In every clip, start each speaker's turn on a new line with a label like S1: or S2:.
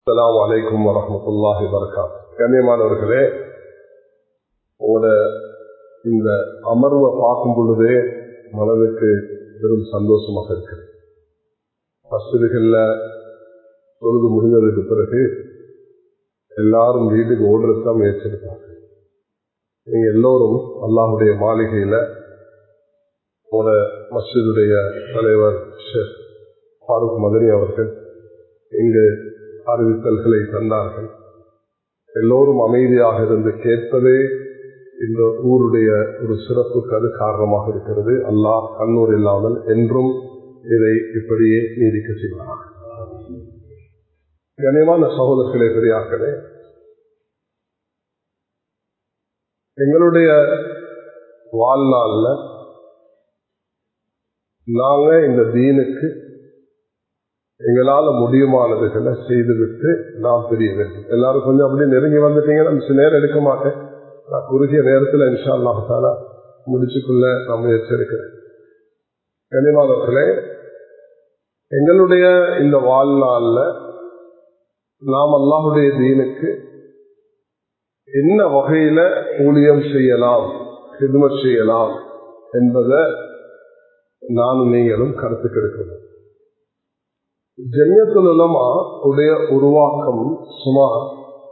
S1: அஸ்லாம் வலைக்கும் வரமத்துல்லாஹி வரகாத் கண்ணியமானவர்களே உங்களோட இந்த அமர்வை பார்க்கும் பொழுதே மனதுக்கு பெரும் சந்தோஷமாக இருக்கு மசிதிகள்ல தொழுது முடிஞ்சதுக்கு பிறகு எல்லாரும் வீட்டுக்கு ஓடுறதுதான் முயற்சி எடுப்பாங்க நீங்க எல்லோரும் அல்லாஹுடைய மாளிகையில உங்களோட மஸ்ஜிதுடைய தலைவர் ஷேக் ஃபாரூக் மதனி அவர்கள் இங்கு அறிவித்தல்களை தந்தார்கள் எல்லோரும் அமைதியாக இருந்து கேட்பதே இந்த ஊருடைய ஒரு சிறப்புக்கு அது காரணமாக இருக்கிறது அல்லாஹ் கண்ணூர் இல்லாமல் என்றும் இதை இப்படியே நீடிக்க செய்வார் கனியமான சகோதரர்களே பெரியார்களே எங்களுடைய வாழ்நாள்ல நாங்க இந்த தீனுக்கு எங்களால முடியுமானதுகளை செய்துவிட்டு நாம் பிரிய வேண்டும் எல்லாரும் கொஞ்சம் அப்படி நெருங்கி வந்துட்டீங்கன்னா மிச்ச நேரம் எடுக்க மாட்டேன் நான் குறுகிய நேரத்தில் இன்ஷா அல்லாஹால முடிச்சுக்குள்ள நான் முயற்சி எடுக்கிறேன் கனிமானவர்களே எங்களுடைய இந்த வாழ்நாள்ல நாம் அல்லாஹுடைய தீனுக்கு என்ன வகையில ஊழியம் செய்யலாம் ஹிதுமத் செய்யலாம் என்பதை நானும் நீங்களும் கருத்து கெடுக்கணும் ஜென்யத்துல் உலமா உடைய உருவாக்கம் சுமார்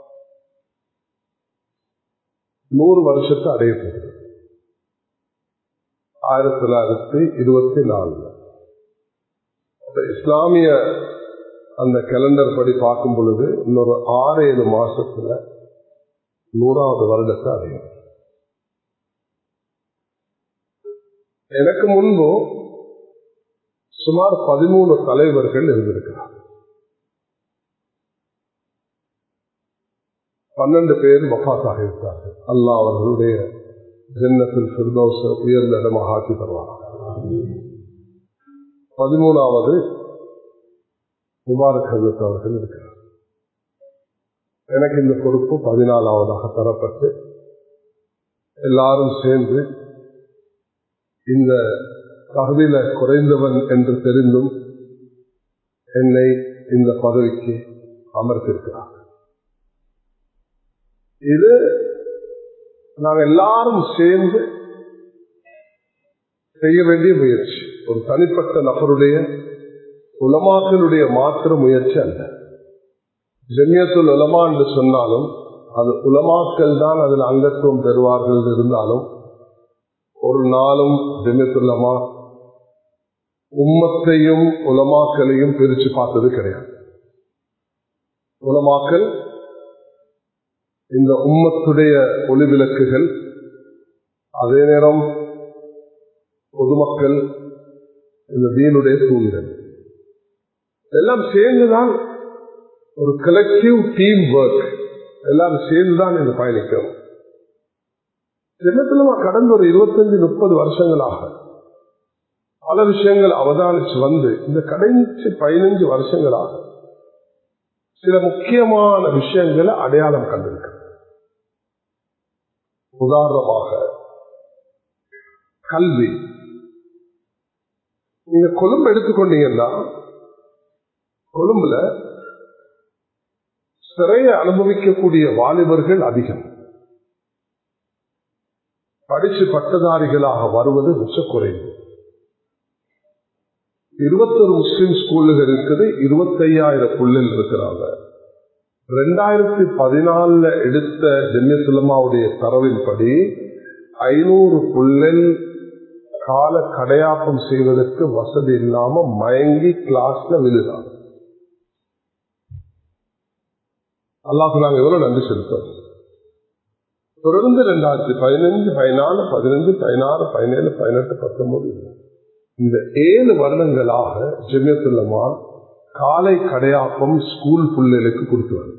S1: நூறு வருஷத்தை அடைய போகுது ஆயிரத்தி தொள்ளாயிரத்தி இருபத்தி நாலுல இஸ்லாமிய அந்த கேலண்டர் படி பார்க்கும் பொழுது இன்னொரு ஆறு ஏழு மாசத்துல நூறாவது வருடத்தை அடையும் எனக்கு முன்பு சுமார் பதிமூணு தலைவர்கள் இருந்திருக்கிறார் பன்னெண்டு பேர் வஃபாத்தாக இருக்கார்கள் அல்லா அவர்களுடைய ஜென்னத்தில் பிர்தோச உயர்ந்த இடமாக ஆக்கி தருவார் பதிமூணாவது முபாரக் ஹசத் அவர்கள் இருக்கிறார் எனக்கு இந்த பொறுப்பு பதினாலாவதாக தரப்பட்டு எல்லாரும் சேர்ந்து இந்த தகுதியில குறைந்தவன் என்று தெரிந்தும் என்னை இந்த பதவிக்கு அமர்த்திருக்கிறார் இது நாங்கள் எல்லாரும் சேர்ந்து செய்ய வேண்டிய முயற்சி ஒரு தனிப்பட்ட நபருடைய உலமாக்களுடைய மாத்திர முயற்சி அல்ல ஜென்யத்துல் உலமா என்று சொன்னாலும் அது உலமாக்கள் தான் அதில் அங்கத்துவம் பெறுவார்கள் இருந்தாலும் ஒரு நாளும் ஜென்யத்துல்லமா உம்மத்தையும் உலமாக்களையும் பிரிச்சு பார்த்தது கிடையாது உலமாக்கல் இந்த உம்மத்துடைய ஒளிவிளக்குகள் அதே நேரம் பொதுமக்கள் இந்த தீனுடைய தூண்கள் எல்லாம் சேர்ந்துதான் ஒரு கலெக்டிவ் டீம் ஒர்க் எல்லாரும் சேர்ந்துதான் இந்த பயணிக்கிறோம் ஜென்மத்தில் கடந்த ஒரு இருபத்தஞ்சு முப்பது வருஷங்களாக பல விஷயங்கள் அவதானிச்சு வந்து இந்த கடைசி பதினஞ்சு வருஷங்களாக சில முக்கியமான விஷயங்களை அடையாளம் கண்டிருக்கு உதாரணமாக கல்வி நீங்க கொழும்பு எடுத்துக்கொண்டீங்கன்னா கொழும்புல சிறைய அனுபவிக்கக்கூடிய வாலிபர்கள் அதிகம் படிச்சு பட்டதாரிகளாக வருவது மிச்ச குறைவு இருபத்தொரு முஸ்லிம் ஸ்கூலுகள் இருக்குது இருபத்தையாயிரம் புள்ளில் இருக்கிறாங்க ரெண்டாயிரத்தி பதினாலுல எடுத்த ஜென்யசுலமாவுடைய தரவின்படி ஐநூறு புள்ளல் கால கடையாப்பம் செய்வதற்கு வசதி இல்லாம மயங்கி கிளாஸ்ல விழுறாங்க அல்லாஹ் நாங்க எவ்வளவு நன்றி செலுத்தோம் தொடர்ந்து ரெண்டாயிரத்தி பதினஞ்சு பதினாலு பதினஞ்சு பதினாறு பதினேழு பதினெட்டு பத்தொன்பது இந்த ஏழு வருடங்களாக ஜெமியத்துல்லமா காலை கடையாப்பம் ஸ்கூல் பிள்ளைகளுக்கு கொடுத்து வருது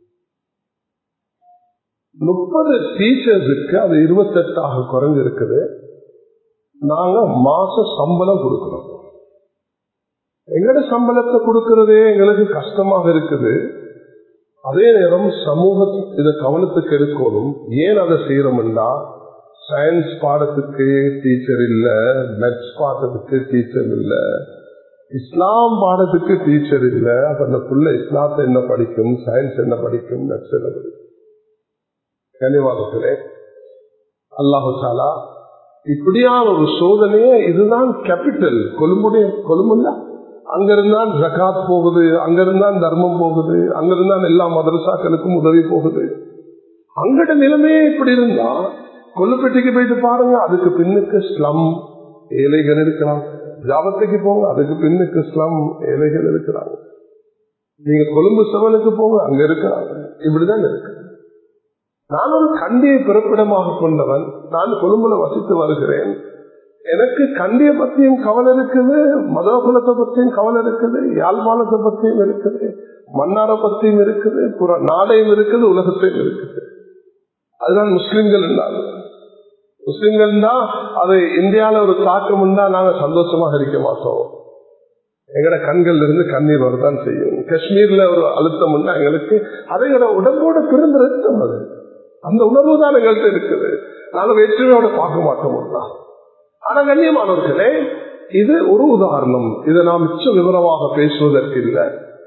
S1: முப்பது டீச்சர்ஸுக்கு அது இருபத்தெட்டாக குறைஞ்சிருக்குது நாங்க மாச சம்பளம் கொடுக்கிறோம் எங்கட சம்பளத்தை கொடுக்கறதே எங்களுக்கு கஷ்டமாக இருக்குது அதே நேரம் சமூக இதை கவனத்துக்கு எடுக்கணும் ஏன் அதை செய்யறோம்னா சயின்ஸ் பாடத்துக்கு டீச்சர் இல்ல மேத்ஸ் பாடத்துக்கு டீச்சர் இல்ல இஸ்லாம் பாடத்துக்கு டீச்சர் இல்ல அப்ப அந்த புள்ள இஸ்லாத்தை என்ன படிக்கும் சயின்ஸ் என்ன படிக்கும் நட்ஸ் என்ன படிக்கும் கனிவாதத்திலே அல்லாஹு சாலா இப்படியான ஒரு சோதனையே இதுதான் கேபிட்டல் கொழும்புடைய கொழும்புல அங்கிருந்தான் ஜகாத் போகுது அங்கிருந்தான் தர்மம் போகுது அங்கிருந்தான் எல்லா மதரசாக்களுக்கும் உதவி போகுது அங்கட நிலைமையே இப்படி இருந்தா கொல்லுப்பட்டிக்கு போயிட்டு பாருங்க அதுக்கு பின்னுக்கு ஸ்லம் ஏழைகள் இருக்கிறாங்க ஜாபத்துக்கு போங்க அதுக்கு பின்னுக்கு ஸ்லம் ஏழைகள் இருக்கிறாங்க நீங்க கொழும்பு செவனுக்கு போங்க அங்க இருக்கிறாங்க இப்படிதான் இருக்கு நான் ஒரு கண்டியை பிறப்பிடமாக கொண்டவன் நான் கொழும்புல வசித்து வருகிறேன் எனக்கு கண்டிய பத்தியும் கவலை இருக்குது மதகுலத்தை பத்தியும் கவலை இருக்குது யாழ்ப்பாணத்தை பத்தியும் இருக்குது மன்னார பத்தியும் இருக்குது புற நாடையும் இருக்குது உலகத்தையும் இருக்குது அதுதான் முஸ்லிம்கள் இருந்தாங்க முஸ்லிம்கள் தான் அது இந்தியாவில ஒரு தாக்கம் உண்டா நாங்க சந்தோஷமாக இருக்க மாட்டோம் எங்கட கண்கள்ல இருந்து கண்ணீர் வரதான் செய்யும் காஷ்மீர்ல ஒரு அழுத்தம் உண்டா எங்களுக்கு அது எங்கட உடம்போட பிறந்த ரத்தம் அது அந்த உணர்வு தான் எங்கள்கிட்ட இருக்குது நாங்க வேற்றுமையோட பார்க்க மாட்டோம் ஆனா கண்ணியமானவர்களே இது ஒரு உதாரணம் இதை நாம் மிச்ச விவரமாக பேசுவதற்கு இல்லை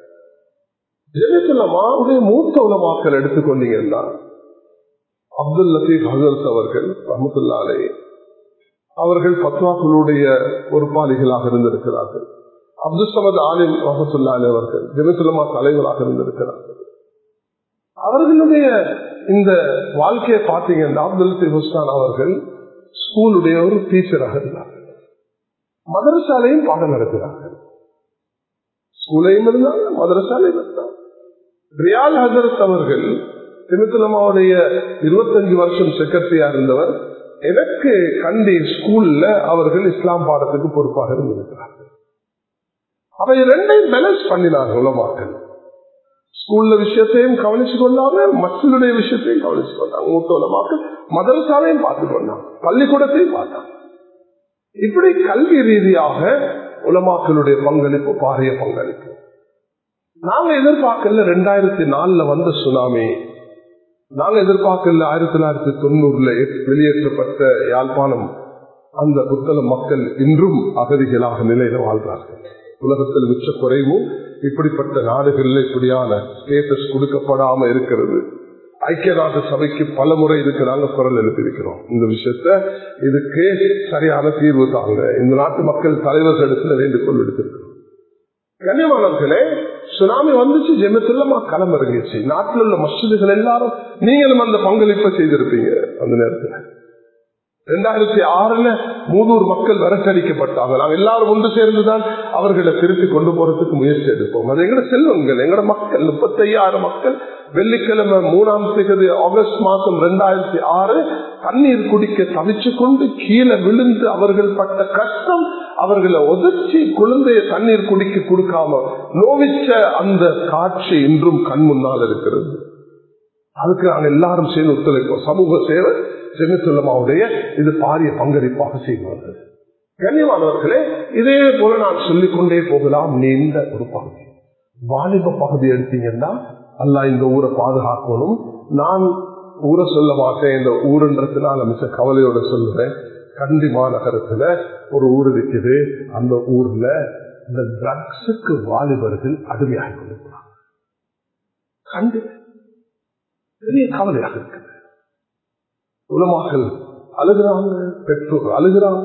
S1: ஜெயசுலமாவுடைய மூத்த உலமாக்கள் எடுத்துக்கொண்டீங்கன்னா அப்துல் லத்தீப் ஹசரத் அவர்கள் ரஹமத்துல்லாலே அவர்கள் பத்வாக்களுடைய பொறுப்பாளிகளாக இருந்திருக்கிறார்கள் அப்துல் சமத் ஆலிம் ரஹமத்துல்லாலே அவர்கள் ஜெயசுலமா தலைவராக இருந்திருக்கிறார்கள் அவர்களுடைய இந்த வாழ்க்கையை பார்த்தீங்கன்னா அப்துல் லத்தீப் ஹுஸ்தான் அவர்கள் ஸ்கூலுடைய ஒரு டீச்சராக இருந்தார்கள் மதரசாலையும் பாடம் நடத்துகிறார்கள் ஸ்கூலையும் இருந்தாங்க மதரசாலையும் இருந்தாங்க ரியால் ஹசரத் அவர்கள் திமித்துலமாவுடைய இருபத்தஞ்சு வருஷம் செக்ரட்டரியா இருந்தவர் எனக்கு கண்டி ஸ்கூல்ல அவர்கள் இஸ்லாம் பாடத்துக்கு பொறுப்பாக இருந்திருக்கிறார்கள் அவை ரெண்டையும் பேலன்ஸ் பண்ணினார்கள் உலமாக்கள் ஸ்கூல்ல விஷயத்தையும் கவனிச்சு கொண்டாங்க மக்களுடைய விஷயத்தையும் கவனிச்சு கொண்டாங்க மூத்த உலமாக்கள் மதரசாவையும் பார்த்து கொண்டாங்க பள்ளிக்கூடத்தையும் பார்த்தாங்க இப்படி கல்வி ரீதியாக உலமாக்களுடைய பங்களிப்பு பாரிய பங்களிப்பு நாங்க எதிர்பார்க்கல ரெண்டாயிரத்தி நாலுல வந்த சுனாமி நாங்க எதிர்பார்க்கல ஆயிரத்தி தொள்ளாயிரத்தி தொண்ணூறுல வெளியேற்றப்பட்ட யாழ்ப்பாணம் அந்த புத்தள மக்கள் இன்றும் அகதிகளாக நிலையில வாழ்றார்கள் உலகத்தில் மிச்ச குறைவும் இப்படிப்பட்ட நாடுகளில் இப்படியான ஸ்டேட்டஸ் கொடுக்கப்படாம இருக்கிறது ஐக்கிய நாட்டு சபைக்கு பல முறை இதுக்கு நாங்க குரல் எழுப்பியிருக்கிறோம் இந்த விஷயத்த இதுக்கு சரியான தீர்வு தாங்க இந்த நாட்டு மக்கள் தலைவர்களிடத்துல வேண்டுகோள் எடுத்திருக்கிறோம் கண்ணியமானவர்களே சுனாமி வந்துச்சு ஜெமத்துலமா களம் இறங்கிச்சு நாட்டில் உள்ள மசிதுகள் எல்லாரும் நீங்களும் அந்த பங்களிப்பை செய்திருப்பீங்க அந்த நேரத்தில் ரெண்டாயிரத்தி ஆறுல மூதூர் மக்கள் விரட்டடிக்கப்பட்டாங்க நாங்கள் எல்லாரும் ஒன்று சேர்ந்துதான் அவர்களை திருப்பி கொண்டு போறதுக்கு முயற்சி எடுப்போம் அது எங்கட செல்வங்கள் எங்கட மக்கள் முப்பத்தி ஐயாயிரம் மக்கள் வெள்ளிக்கிழமை மூணாம் தேதி ஆகஸ்ட் மாசம் ரெண்டாயிரத்தி ஆறு தண்ணீர் குடிக்க தவிச்சு கொண்டு கீழே விழுந்து அவர்கள் பட்ட கஷ்டம் அவர்களை ஒதுச்சி குழந்தைய தண்ணீர் குடிக்க கொடுக்காம நோவிச்ச அந்த காட்சி இன்றும் கண் முன்னால் இருக்கிறது அதுக்கு நாங்கள் எல்லாரும் சேர்ந்து ஒத்துழைப்போம் சமூக சேவை செமிசுல்லமாவுடைய இது பாரிய பங்களிப்பாக செய்வார்கள் கண்ணியமானவர்களே இதே போல நான் சொல்லிக்கொண்டே போகலாம் நீண்ட ஒரு பகுதி வாலிப பகுதி எடுத்தீங்கன்னா அல்ல இந்த ஊரை பாதுகாக்கணும் நான் ஊரை சொல்ல மாட்டேன் இந்த ஊருன்றதுனால மிக கவலையோட சொல்லுவேன் கண்டி மாநகரத்துல ஒரு ஊர் இருக்குது அந்த ஊர்ல இந்த ட்ரக்ஸுக்கு வாலிபர்கள் அடிமையாக கொண்டிருக்கிறாங்க கண்டி பெரிய கவலையாக இருக்குது உலமாக்கள் அழுகிறாங்க பெற்றோர் அழுகிறாங்க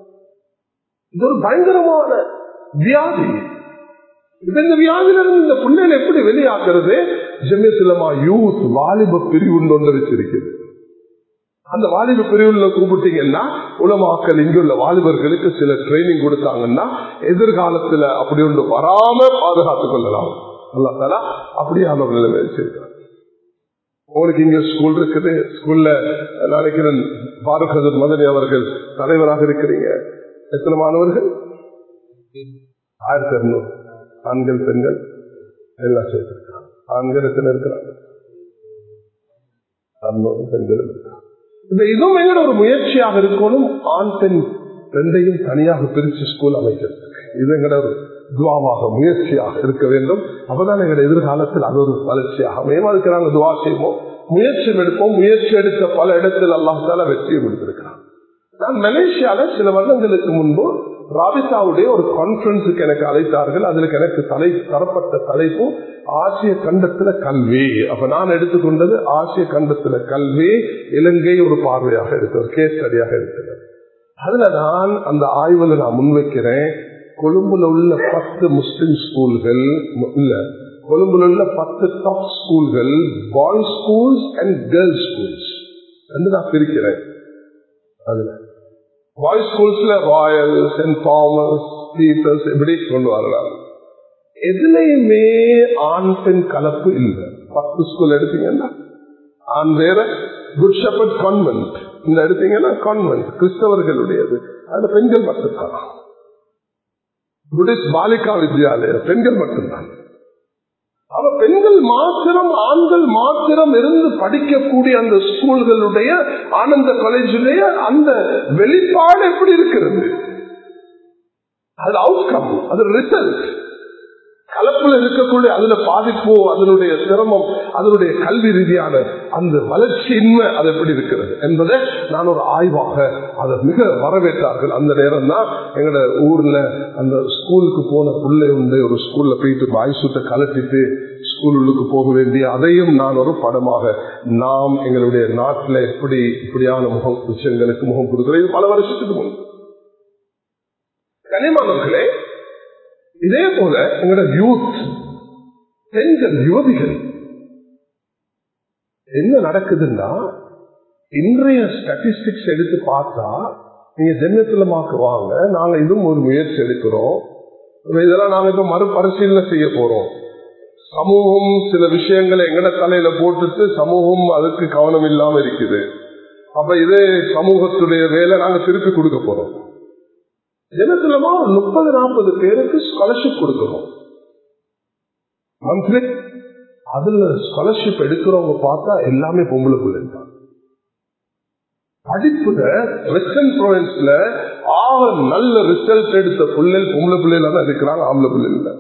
S1: இது ஒரு பயங்கரமான வியாதி இந்த வியாதியிலிருந்து இந்த பிள்ளைகளை எப்படி வெளியாக்குறது ஜெமியத்துலமா யூத் வாலிப பிரிவு ஒன்று வச்சிருக்குது அந்த வாலிப பிரிவுல கூப்பிட்டீங்கன்னா உலமாக்கள் இங்குள்ள வாலிபர்களுக்கு சில ட்ரைனிங் கொடுத்தாங்கன்னா எதிர்காலத்துல அப்படி ஒன்று வராம பாதுகாத்துக் கொள்ளலாம் அல்லா தாலா அப்படியான ஒரு நிலைமை வச்சிருக்காங்க உங்களுக்கு இங்க ஸ்கூல் இருக்குது ஸ்கூல்ல நினைக்கிறேன் பாரூக் ஹசர் மதனி அவர்கள் தலைவராக இருக்கிறீங்க எத்தனை மாணவர்கள் ஆயிரத்தி இருநூறு ஆண்கள் பெண்கள் எல்லாம் சேர்த்திருக்கிறாங்க ஆண்கள் எத்தனை இருக்கிறாங்க அறுநூறு பெண்கள் இருக்கிறாங்க இந்த இதுவும் எங்களோட ஒரு முயற்சியாக இருக்கணும் ஆண் பெண் ரெண்டையும் தனியாக பிரிச்சு ஸ்கூல் அமைக்கிறது இது எங்களோட ஒரு துவாவாக முயற்சியாக இருக்க வேண்டும் அப்பதான் எங்களுடைய எதிர்காலத்தில் அது ஒரு வளர்ச்சியாக அமையும் அதுக்கு நாங்கள் துவா செய்வோம் முயற்சி எடுப்போம் முயற்சி எடுத்த பல இடத்தில் அல்லாஹால வெற்றியை கொடுத்திருக்கிறான் நான் மலேசியால சில வருடங்களுக்கு முன்பு ராபிதாவுடைய ஒரு கான்பரன்ஸுக்கு எனக்கு அழைத்தார்கள் அதுல எனக்கு தலை தரப்பட்ட தலைப்பு ஆசிய கண்டத்துல கல்வி அப்ப நான் எடுத்துக்கொண்டது ஆசிய கண்டத்துல கல்வி இலங்கை ஒரு பார்வையாக எடுத்த ஒரு கேஸ் ஸ்டடியாக எடுத்தது அதுல நான் அந்த ஆய்வுல நான் முன்வைக்கிறேன் கொழும்புல உள்ள பத்து முஸ்லிம் ஸ்கூல்கள் இல்ல கொழும்புல உள்ள பத்து டாப் ஸ்கூல்கள் boys schools and girls schools வந்து நான் பிரிக்கிறேன் அதுல பாய்ஸ் ஸ்கூல்ஸ்ல ராயல் சென்ட் தாமஸ் பீட்டர்ஸ் இப்படி கொண்டு வரலாம் எதுலையுமே ஆண் பெண் கலப்பு இல்லை பத்து ஸ்கூல் எடுத்தீங்கன்னா ஆண் வேற குட் ஷெப்பர்ட் கான்வென்ட் இந்த எடுத்தீங்கன்னா கான்வென்ட் கிறிஸ்தவர்களுடையது அதுல பெண்கள் மட்டும்தான் புடிஸ்ட் பாலிகா வித்யாலய பெண்கள் மட்டும்தான் அவ பெண்கள் மாத்திரம் ஆண்கள் மாத்திரம் இருந்து படிக்கக்கூடிய அந்த ஸ்கூல்களுடைய ஆனந்த காலேஜுடைய அந்த வெளிப்பாடு எப்படி இருக்கிறது அது அவுட்கம் அது ரிசல்ட் கலப்புல இருக்கக்கூடிய அதுல பாதிப்பு அதனுடைய சிரமம் அதனுடைய கல்வி ரீதியான அந்த வளர்ச்சியின்மை அது எப்படி இருக்கிறது என்பதை நான் ஒரு ஆய்வாக அதை மிக வரவேற்றார்கள் அந்த நேரம் தான் எங்களோட ஊர்ல அந்த ஸ்கூலுக்கு போன பிள்ளை உண்டு ஒரு ஸ்கூல்ல போயிட்டு பாய்சூட்டை கலட்டிட்டு ஸ்கூலுக்கு போக வேண்டிய அதையும் நான் ஒரு படமாக நாம் எங்களுடைய நாட்டில் எப்படி இப்படியான முகம் விஷயங்களுக்கு முகம் கொடுக்கிறோம் இது பல வருஷத்துக்கு முன் கனிமானவர்களே இதே போல எங்களோட யூத் பெண்கள் யுவதிகள் என்ன நடக்குதுன்னா இன்றைய ஸ்டாட்டிஸ்டிக்ஸ் எடுத்து பார்த்தா நீங்க ஜென்மத்திலமாக்கு வாங்க நாங்க இதுவும் ஒரு முயற்சி எடுக்கிறோம் இதெல்லாம் நாங்க இப்ப மறுபரிசீலனை செய்ய போறோம் சமூகம் சில விஷயங்களை எங்கட தலையில போட்டுட்டு சமூகம் அதுக்கு கவனம் இல்லாம இருக்குது அப்ப இதே சமூகத்துடைய வேலை நாங்க திருப்பி கொடுக்க போறோம் தினத்துலமா ஒரு முப்பது நாற்பது பேருக்கு ஸ்காலர்ஷிப் கொடுக்கணும் மந்த்லி அதுல ஸ்காலர்ஷிப் எடுக்கிறவங்க பார்த்தா எல்லாமே பொம்பளை பிள்ளை தான் படிப்புல வெஸ்டர்ன் ப்ரொவின்ஸ்ல ஆக நல்ல ரிசல்ட் எடுத்த பிள்ளைகள் பொம்பளை பிள்ளைல தான் இருக்கிறாங்க ஆம்பளை பிள்ளைல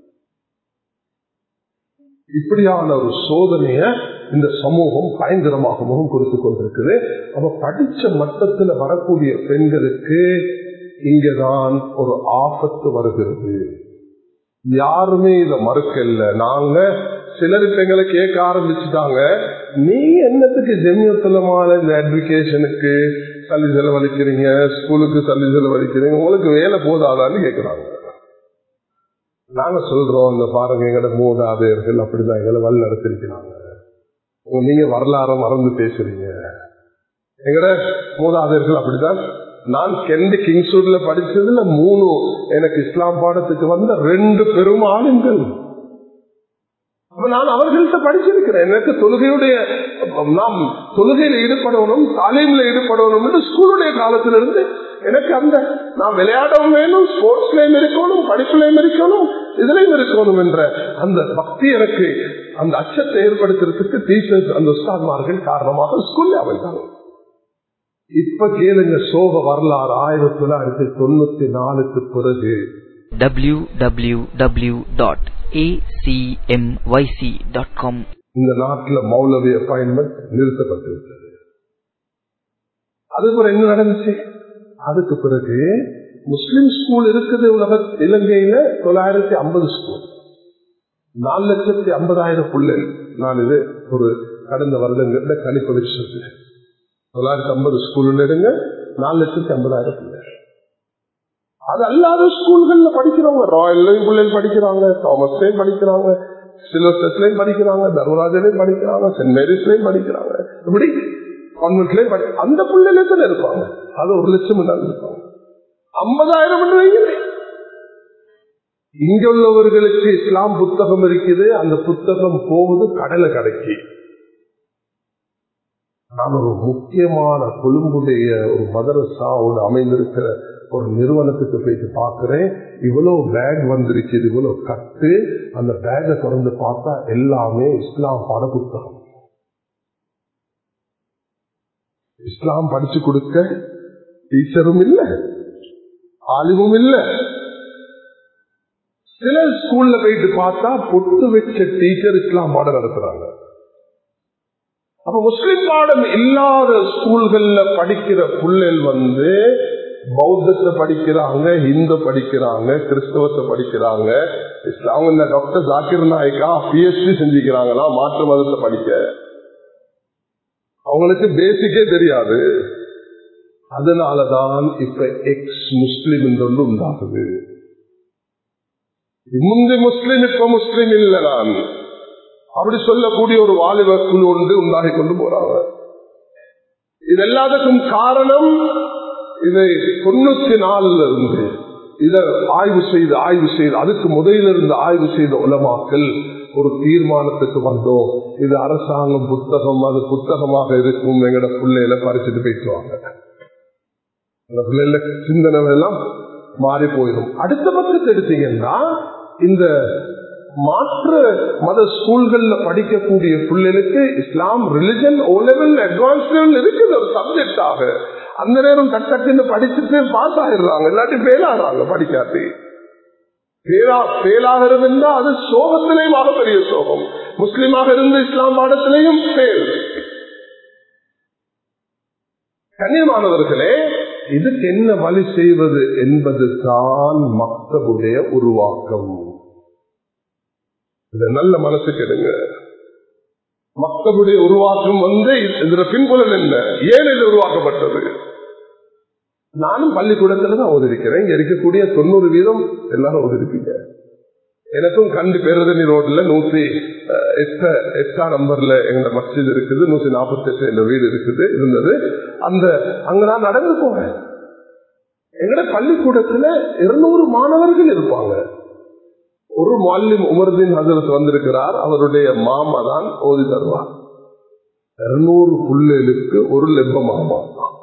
S1: இப்படியான ஒரு சோதனைய இந்த சமூகம் பயங்கரமாக முகம் கொடுத்து கொண்டிருக்குது அப்ப படிச்ச மட்டத்துல வரக்கூடிய பெண்களுக்கு இங்கதான் ஒரு ஆபத்து வருகிறது யாருமே இத மறுக்கல நாங்க சிலருக்கு எங்களை கேட்க ஆரம்பிச்சுட்டாங்க நீங்க என்னத்துக்கு ஜெமியத்துலமான இந்த எஜுகேஷனுக்கு சல்லி செலவழிக்கிறீங்க ஸ்கூலுக்கு சல்லி செலவழிக்கிறீங்க உங்களுக்கு வேலை போதாதான்னு கேட்கிறாங்க நாங்க சொல்றோம் இந்த பாருங்க எங்கட மூதாதையர்கள் அப்படிதான் எங்களை வழி நடத்திருக்கிறாங்க நீங்க வரலாறு மறந்து பேசுறீங்க எங்கட மூதாதையர்கள் அப்படிதான் நான் கெண்டு கிங்ஸ்வுட்ல படிச்சதுல மூணு எனக்கு இஸ்லாம் பாடத்துக்கு வந்த ரெண்டு பெரும் ஆளுங்கள் நான் அவர்கள்ட்ட படிச்சிருக்கிறேன் எனக்கு தொழுகையுடைய நாம் தொழுகையில் ஈடுபடணும் தாலீம்ல ஈடுபடணும் என்று ஸ்கூலுடைய காலத்திலிருந்து எனக்கு அந்த நான் விளையாடவும் வேணும் ஸ்போர்ட்ஸ்லயும் இருக்கணும் படிப்புலயும் இருக்கணும் இதுலயும் இருக்கணும் என்ற அந்த பக்தி எனக்கு அந்த அச்சத்தை ஏற்படுத்துறதுக்கு டீச்சர்ஸ் அந்த உஸ்தாத்மார்கள் காரணமாக ஸ்கூல்ல அமைந்தாங்க இப்ப கேளுங்க சோக வரலாறு ஆயிரத்தி தொள்ளாயிரத்தி தொண்ணூத்தி நாலுக்கு பிறகு
S2: www.acmyc.com
S1: இந்த நாட்டில் மௌலவி அப்பாயின்மெண்ட் நிறுத்தப்பட்டிருக்கிறது அதுக்கு என்ன நடந்துச்சு அதுக்கு பிறகு முஸ்லிம் ஸ்கூல் இருக்குது உலக இலங்கையில தொள்ளாயிரத்தி ஐம்பது ஸ்கூல் நாலு லட்சத்தி ஐம்பதாயிரம் பிள்ளைகள் நான் இது ஒரு கடந்த வருடங்கள்ல கணிப்பு வச்சிருக்கேன் தொள்ளாயிரத்தி ஐம்பது ஸ்கூல்ல இருங்க நாலு லட்சத்தி ஐம்பதாயிரம் பிள்ளைகள் அது அல்லாத ஸ்கூல்கள்ல படிக்கிறவங்க ராயல்லையும் பிள்ளைகள் படிக்கிறாங்க தாமஸ்லயும் படிக்கிறாங்க சிலோசஸ்லயும் படிக்கிறாங்க தர்மராஜலையும் படிக்கிறாங்க சென்ட் மேரிஸ்லயும் படிக்கிறாங்க இப்படி கான்வென்ட்லயும் படி அந்த பிள்ளைல இருப்பாங்க அது ஒரு லட்சம் தான் இருப்பாங்க ஐம்பதாயிரம் வைங்களே இங்க உள்ளவர்களுக்கு இஸ்லாம் புத்தகம் இருக்குது அந்த புத்தகம் போகுது கடலை கடைக்கு நான் ஒரு முக்கியமான கொழும்புடைய ஒரு மதரசாவோட அமைந்திருக்கிற ஒரு நிறுவனத்துக்கு போயிட்டு பாக்குறேன் இவ்வளவு பேக் வந்திருக்குது இவ்வளவு கட்டு அந்த பேக்கை திறந்து பார்த்தா எல்லாமே இஸ்லாம் பாட புத்தகம் இஸ்லாம் படிச்சு கொடுக்க டீச்சரும் இல்ல ஆலிமும் இல்ல சில ஸ்கூல்ல போயிட்டு பார்த்தா பொட்டு வச்ச டீச்சர் இஸ்லாம் பாடம் நடத்துறாங்க அப்ப முஸ்லிம் பாடம் இல்லாத ஸ்கூல்கள்ல படிக்கிற பிள்ளைகள் வந்து பௌத்தத்தை படிக்கிறாங்க இந்து படிக்கிறாங்க கிறிஸ்தவத்தை படிக்கிறாங்க அவங்க இந்த டாக்டர் ஜாக்கிர் நாயக்கா பிஎஸ்சி செஞ்சுக்கிறாங்களா மாற்று மதத்தை படிக்க அவங்களுக்கு பேசிக்கே தெரியாது அதனாலதான் இப்ப எக்ஸ் முஸ்லிம் என்று ஒன்று உண்டாகுது முந்தி முஸ்லிம் இப்ப முஸ்லிம் இல்ல நான் அப்படி சொல்லக்கூடிய ஒரு வாலிப குழு ஒன்று உண்டாகி கொண்டு போறாங்க இது எல்லாத்துக்கும் காரணம் இதை தொண்ணூத்தி நாலுல இருந்து இத ஆய்வு செய்து ஆய்வு செய்து அதுக்கு முதலிலிருந்து ஆய்வு செய்த உலமாக்கள் ஒரு தீர்மானத்துக்கு வந்தோம் இது அரசாங்கம் புத்தகம் அது புத்தகமாக இருக்கும் எங்கட பிள்ளையில பறிச்சுட்டு பேசுவாங்க அந்த பிள்ளைல சிந்தனை எல்லாம் மாறி போயிடும் அடுத்த பக்கத்தை எடுத்தீங்கன்னா இந்த மாற்று மத ஸ்கூல்கள்ல படிக்கக்கூடிய பிள்ளைகளுக்கு Islam religion O level advance level இருக்குது ஒரு சப்ஜெக்டாக அந்த நேரம் டக்குன்னு படிச்சுட்டு பாஸ் ஆயிடுறாங்க இல்லாட்டி ஃபெயில் ஆகிறாங்க படிக்காட்டி ஃபெயிலாகிறது இருந்தா அது சோகத்திலேயும் ஆகப்பெரிய சோகம் முஸ்லீமாக இருந்து இஸ்லாம் பாடத்திலையும் ஃபெயில் கண்ணியமானவர்களே இதுக்கு என்ன வழி செய்வது என்பது தான் மக்களுடைய உருவாக்கம் இத நல்ல மனசுக்கு எடுங்க மக்களுடைய உருவாக்கம் வந்து இதுல பின்புலன் என்ன ஏன் இது உருவாக்கப்பட்டது நானும் பள்ளிக்கூடத்துல தான் ஓதிருக்கிறேன் இங்க இருக்கக்கூடிய தொண்ணூறு வீதம் எல்லாரும் ஓதிருப்பீங்க எனக்கும் கண்டு பேரதனி ரோட்ல நூத்தி எட்ட எட்டாம் நம்பர்ல எங்க மஸ்ஜித் இருக்குது நூத்தி நாற்பத்தி எட்டு என்ற வீடு இருக்குது இருந்தது அந்த அங்க நான் நடந்து போவேன் எங்கட பள்ளிக்கூடத்துல இருநூறு மாணவர்கள் இருப்பாங்க ஒரு மாலிம் உமர்தீன் ஹசரத் வந்திருக்கிறார் அவருடைய மாமா தான் ஓதி தருவார் இருநூறு புள்ளைகளுக்கு ஒரு லெப்ப மாமா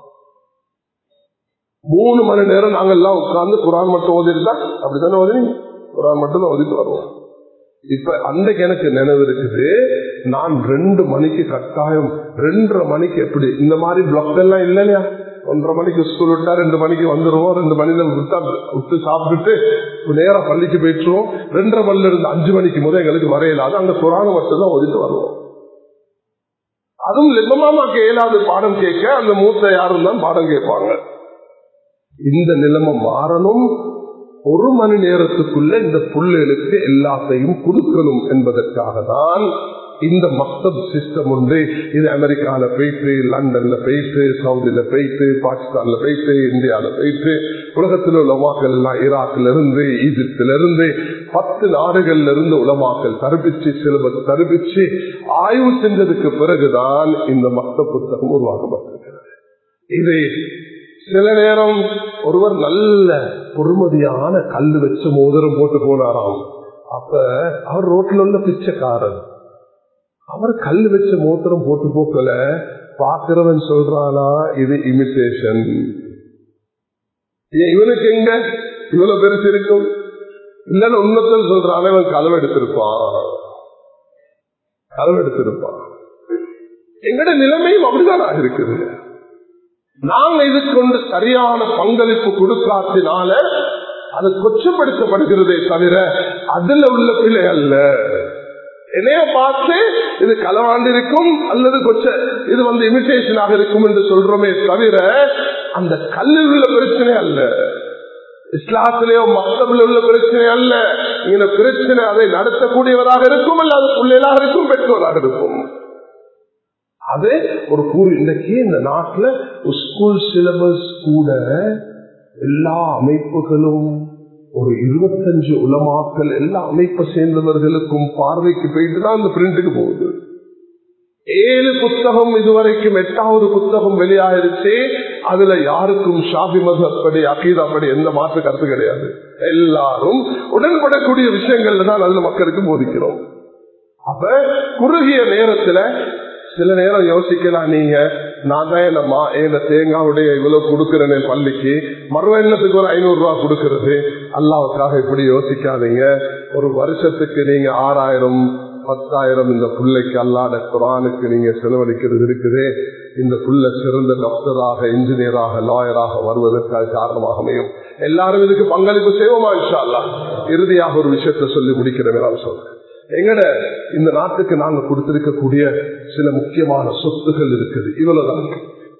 S1: மூணு மணி நேரம் நாங்க எல்லாம் உட்கார்ந்து குரான் மட்டும் ஓதிருந்தா அப்படித்தானே ஓதி குரான் மட்டும் தான் ஓதிட்டு வருவோம் இப்ப அன்றைக்கு எனக்கு நினைவு இருக்குது நான் ரெண்டு மணிக்கு கட்டாயம் ரெண்டரை மணிக்கு எப்படி இந்த மாதிரி பிளாக் எல்லாம் இல்லையா ஒன்றரை மணிக்கு ஸ்கூல் விட்டா ரெண்டு மணிக்கு வந்துருவோம் ரெண்டு மணில விட்டா விட்டு சாப்பிட்டுட்டு நேரம் பள்ளிக்கு போயிட்டுருவோம் ரெண்டரை மணில இருந்து அஞ்சு மணிக்கு முதல் எங்களுக்கு வரையலாது அந்த குரான மட்டும் தான் ஒதுட்டு வருவோம் அதுவும் லிபமாமாக்கு இயலாது பாடம் கேட்க அந்த மூத்த யாரும் தான் பாடம் கேட்பாங்க இந்த நிலைமை மாறணும் ஒரு மணி நேரத்துக்குள்ள இந்த புள்ளைகளுக்கு எல்லாத்தையும் கொடுக்கணும் என்பதற்காக தான் இந்த மக்தப் சிஸ்டம் உண்டு இது அமெரிக்கால போயிட்டு லண்டன்ல போயிட்டு சவுதியில போயிட்டு பாகிஸ்தான்ல போயிட்டு இந்தியால போயிட்டு உலகத்தில் உலமாக்கள் எல்லாம் ஈராக்ல இருந்து ஈஜிப்தில இருந்து பத்து நாடுகள்ல இருந்து உலமாக்கள் தருப்பிச்சு சிலபஸ் தருப்பிச்சு ஆய்வு செஞ்சதுக்கு பிறகுதான் இந்த மக்த புத்தகம் உருவாக்கப்பட்டிருக்கிறது இது சில நேரம் ஒருவர் நல்ல பொறுமதியான கல்லு வச்சு மோதிரம் போட்டு போனாராம் அப்ப அவர் ரோட்ல உள்ள பிச்சைக்காரர் அவர் கல் வச்ச மோத்திரம் போட்டு போக்கல பாக்குறவன் சொல்றானா இது இமிட்டேஷன் இவனுக்கு எங்க இவ்வளவு பெருசு இருக்கும் இல்லன்னு உண்மத்தில் சொல்றான் இவன் களவு எடுத்திருப்பான் களவு எடுத்திருப்பான் எங்கட நிலைமையும் அப்படிதான் இருக்குது நாங்க இது கொண்டு சரியான பங்களிப்பு கொடுக்காத்தினால அது கொச்சப்படுத்தப்படுகிறதே தவிர அதுல உள்ள பிழை அல்ல என்னைய பார்த்து இது களவாண்டு இருக்கும் அல்லது கொச்ச இது வந்து இமிட்டேஷனாக இருக்கும் என்று சொல்றோமே தவிர அந்த கல்லில் உள்ள பிரச்சனை அல்ல இஸ்லாத்திலேயோ மக்களில் உள்ள பிரச்சனை அல்ல இந்த பிரச்சனை அதை நடத்தக்கூடியவராக இருக்கும் அல்ல அது பிள்ளைகளாக இருக்கும் பெற்றோராக இருக்கும் அது ஒரு கூறு இன்னைக்கு இந்த நாட்டுல ஸ்கூல் சிலபஸ் கூட எல்லா அமைப்புகளும் ஒரு இருபத்தஞ்சு உலமாக்கள் எல்லா அமைப்பை சேர்ந்தவர்களுக்கும் பார்வைக்கு போயிட்டு தான் அந்த பிரிண்ட்டுக்கு போகுது ஏழு புத்தகம் இதுவரைக்கும் எட்டாவது புத்தகம் வெளியாயிருச்சு அதுல யாருக்கும் ஷாபி மதப்படி அகீதாப்படி எந்த மாற்று கருத்து கிடையாது எல்லாரும் உடன்படக்கூடிய விஷயங்கள்ல தான் அதுல மக்களுக்கு போதிக்கிறோம் அப்ப குறுகிய நேரத்துல சில நேரம் யோசிக்கலாம் நீங்க நான் தான் என்னம்மா என் தேங்காவுடைய இவ்வளவு கொடுக்கிறேன் பள்ளிக்கு மறுவெண்ணத்துக்கு ஒரு ஐநூறு ரூபாய் கொடுக்கறது அல்லாவுக்காக இப்படி யோசிக்காதீங்க ஒரு வருஷத்துக்கு நீங்க ஆறாயிரம் பத்தாயிரம் இந்த பிள்ளைக்கு அல்லாத குரானுக்கு நீங்க செலவழிக்கிறது இருக்குது இந்த புள்ள சிறந்த டாக்டராக இன்ஜினியராக லாயராக வருவதற்காக காரணமாக அமையும் எல்லாரும் இதுக்கு பங்களிப்பு செய்வோமா இன்ஷா அல்லா இறுதியாக ஒரு விஷயத்த சொல்லி முடிக்கிறேன் நான் சொல்றேன் எங்கட இந்த நாட்டுக்கு நாங்க கொடுத்திருக்கக்கூடிய சில முக்கியமான சொத்துகள் இருக்குது இவ்வளவுதான்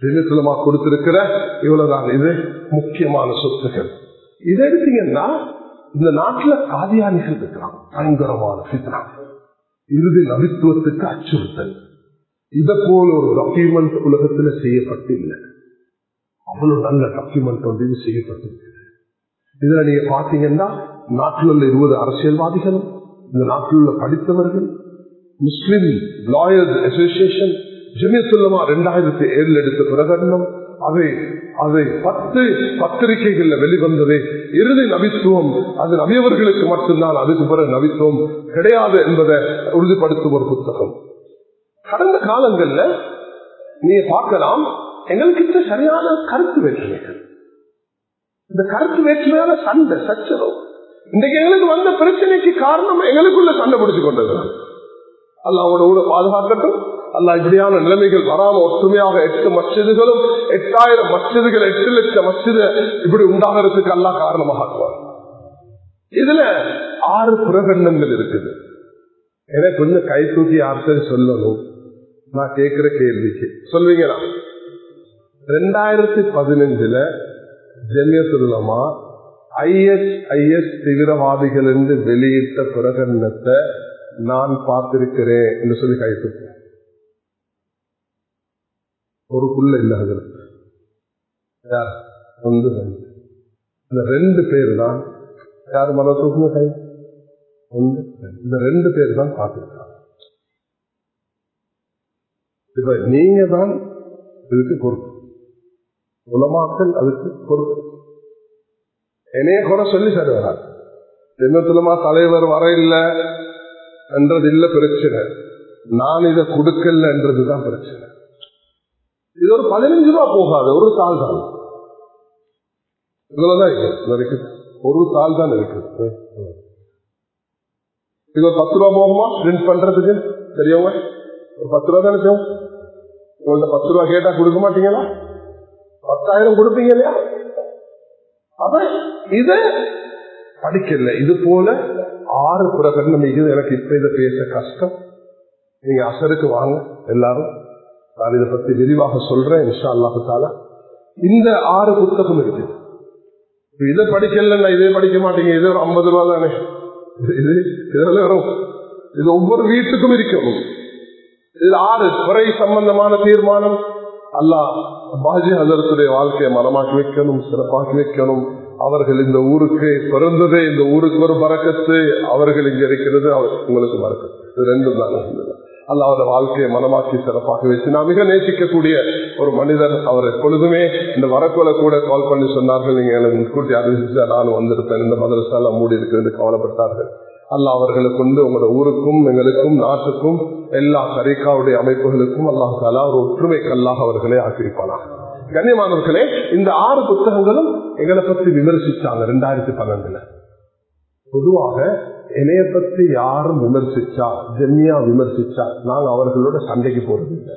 S1: தினத்துலமா கொடுத்திருக்கிற இவ்வளவுதான் இது முக்கியமான சொத்துக்கள் இதை எடுத்தீங்கன்னா இந்த நாட்டுல காதியானிகள் இருக்கிறான் பயங்கரமான சித்ரா இறுதி நபித்துவத்துக்கு அச்சுறுத்தல் இதை போல ஒரு டாக்குமெண்ட் உலகத்துல செய்யப்பட்டு இல்லை அவ்வளவு நல்ல டாக்குமெண்ட் வந்து இது செய்யப்பட்டிருக்கு இதுல நீங்க பாத்தீங்கன்னா நாட்டில் உள்ள இருபது அரசியல்வாதிகளும் இந்த நாட்டில் உள்ள படித்தவர்கள் முஸ்லிம் லாயர்ஸ் அசோசியேஷன் ஜெமியத்துல்லமா ரெண்டாயிரத்தி ஏழுல எடுத்த பிரகடனம் அதை அதை பத்து பத்திரிகைகள்ல வெளிவந்தது இறுதி நபித்துவம் அது நபியவர்களுக்கு மட்டும்தான் அதுக்கு பிறகு நபித்துவம் கிடையாது என்பதை உறுதிப்படுத்தும் ஒரு புத்தகம் கடந்த காலங்கள்ல நீங்க பார்க்கலாம் எங்களுக்கு சரியான கருத்து வேற்றுமைகள் இந்த கருத்து வேற்றுமையான சண்டை சச்சரவு இன்றைக்கு எங்களுக்கு வந்த பிரச்சனைக்கு காரணம் எங்களுக்குள்ள சண்டை பிடிச்சு கொண்டது அல்ல அவனோட ஊட பாதுகாக்கட்டும் அல்ல இப்படியான நிலைமைகள் வராம ஒற்றுமையாக எட்டு மசிதுகளும் எட்டாயிரம் மசிதுகள் எட்டு லட்சம் மசித இப்படி உண்டாகிறதுக்கு அல்லா காரணமாக இதுல ஆறு புறகண்டங்கள் இருக்குது எனக்கு கொஞ்சம் கை தூக்கி யார்கிட்ட சொல்லணும் நான் கேட்கிற கேள்விக்கு சொல்வீங்களா ரெண்டாயிரத்தி பதினஞ்சுல ஜெமியத்துல்லமா ஐஎஸ் ஐஎஸ் தீவிரவாதிகள் என்று வெளியிட்ட பிரகடனத்தை நான் பார்த்திருக்கிறேன் என்று சொல்லி கை தூக்கி ஒரு புள்ள இல்லாத யார் ஒன்று ரெண்டு இந்த ரெண்டு பேர் தான் யார் மன தூக்குங்க கை ஒன்று இந்த ரெண்டு பேர் தான் பார்த்திருக்காங்க இப்ப நீங்க தான் இதுக்கு பொறுப்பு உலமாக்கள் அதுக்கு பொறுப்பு என்னைய குறை சொல்லி சரி வராது ஜென்மத்துலமா தலைவர் வர இல்லை என்றது இல்ல பிரச்சனை நான் இதை கொடுக்கல என்றதுதான் பிரச்சனை இது ஒரு பதினஞ்சு ரூபா போகாது ஒரு தாள் தான் இவ்வளவுதான் இருக்கு ஒரு தாள் தான் இருக்கு இது ஒரு பத்து ரூபா போகுமா பிரிண்ட் பண்றதுக்கு தெரியவங்க ஒரு பத்து ரூபா தானே செய்யும் உங்கள்ட்ட பத்து ரூபா கேட்டா கொடுக்க மாட்டீங்களா பத்தாயிரம் கொடுப்பீங்க இல்லையா அப்ப இது படிக்கல இது போல ஆறு புறகடனம் எனக்கு இப்ப இதை பேச கஷ்டம் நீங்க அசருக்கு வாங்க எல்லாரும் நான் இதை பத்தி விரிவாக சொல்றேன் இன்ஷா அல்லாஹால இந்த ஆறு புத்தகம் இருக்கு இதை படிக்கல இதே படிக்க மாட்டீங்க இது ஒரு ஐம்பது ரூபா தானே இது இதெல்லாம் வரும் இது ஒவ்வொரு வீட்டுக்கும் இருக்கணும் இது ஆறு குறை சம்பந்தமான தீர்மானம் அல்லாஹ் பாஜி ஹசரத்துடைய வாழ்க்கையை மனமாக்கி வைக்கணும் சிறப்பாக்கி வைக்கணும் அவர்கள் இந்த ஊருக்கு பிறந்ததே இந்த ஊருக்கு ஒரு பறக்கத்து அவர்கள் இங்க இருக்கிறது உங்களுக்கு பறக்கத்து இது ரெண்டும் தான் அல்ல அவரோட வாழ்க்கையை மனமாக்கி சிறப்பாக வச்சு நான் மிக நேசிக்கக்கூடிய ஒரு மனிதர் அவர் எப்பொழுதுமே இந்த வரக்குல கூட கால் பண்ணி சொன்னார்கள் நீங்க எனக்கு முன்கூட்டி அறிவிச்சா நானும் வந்திருப்பேன் இந்த மதரசால மூடி இருக்கிறது கவலைப்பட்டார்கள் அல்ல அவர்களை கொண்டு உங்களோட ஊருக்கும் எங்களுக்கும் நாட்டுக்கும் எல்லா தரிகாவுடைய அமைப்புகளுக்கும் அல்லாஹ் தாலா ஒரு ஒற்றுமை கல்லாக அவர்களை ஆக்கிரிப்பானா கண்ணியமானவர்களே இந்த ஆறு புத்தகங்களும் எங்களை பத்தி விமர்சிச்சாங்க ரெண்டாயிரத்தி பன்னெண்டுல பொதுவாக என்னைய பத்தி யாரும் விமர்சிச்சா ஜென்யா விமர்சிச்சா நாங்க அவர்களோட சண்டைக்கு போறது இல்லை